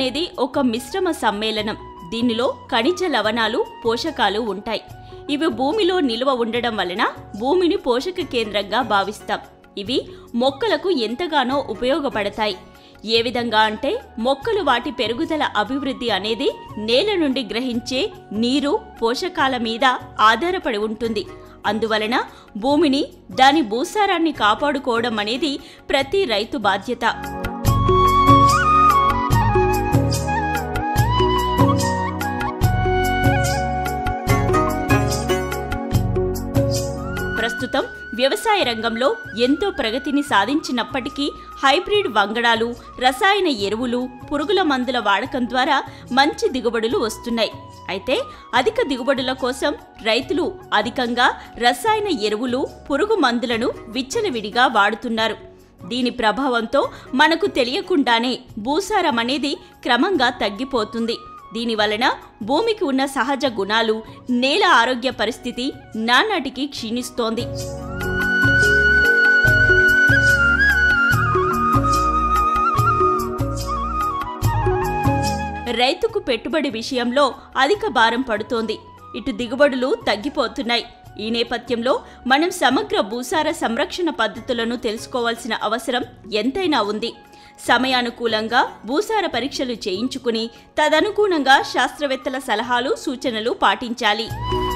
అనేది ఒక మిశ్రమ సమ్మేళనం దీనిలో ఖనిజ లవణాలు పోషకాలు ఉంటాయి ఇవి భూమిలో నిల్వ ఉండడం వలన భూమిని పోషక కేంద్రంగా భావిస్తాం ఇవి మొక్కలకు ఎంతగానో ఉపయోగపడతాయి ఏ విధంగా అంటే మొక్కలు వాటి పెరుగుదల అభివృద్ధి అనేది నేల నుండి గ్రహించే నీరు పోషకాల మీద ఆధారపడి ఉంటుంది అందువలన భూమిని దాని భూసారాన్ని కాపాడుకోవడం అనేది ప్రతి రైతు బాధ్యత ప్రస్తుతం వ్యవసాయ రంగంలో ఎంతో ప్రగతిని సాధించినప్పటికీ హైబ్రిడ్ వంగడాలు రసాయన ఎరువులు పురుగుల మందుల వాడకం ద్వారా మంచి దిగుబడులు వస్తున్నాయి అయితే అధిక దిగుబడుల కోసం రైతులు అధికంగా రసాయన ఎరువులు పురుగు మందులను విచ్చలవిడిగా వాడుతున్నారు దీని ప్రభావంతో మనకు తెలియకుండానే భూసారం అనేది క్రమంగా తగ్గిపోతుంది దీని వలన భూమికి ఉన్న సహజ గుణాలు నేల ఆరోగ్య పరిస్థితి నానాటికి క్షీణిస్తోంది రైతుకు పెట్టుబడి విషయంలో అధిక భారం పడుతోంది ఇటు దిగుబడులు తగ్గిపోతున్నాయి ఈ నేపథ్యంలో మనం సమగ్ర భూసార సంరక్షణ పద్ధతులను తెలుసుకోవాల్సిన అవసరం ఎంతైనా ఉంది సమయానుకూలంగా భూసార పరీక్షలు చేయించుకుని తదనుగుణంగా శాస్త్రవేత్తల సలహాలు సూచనలు పాటించాలి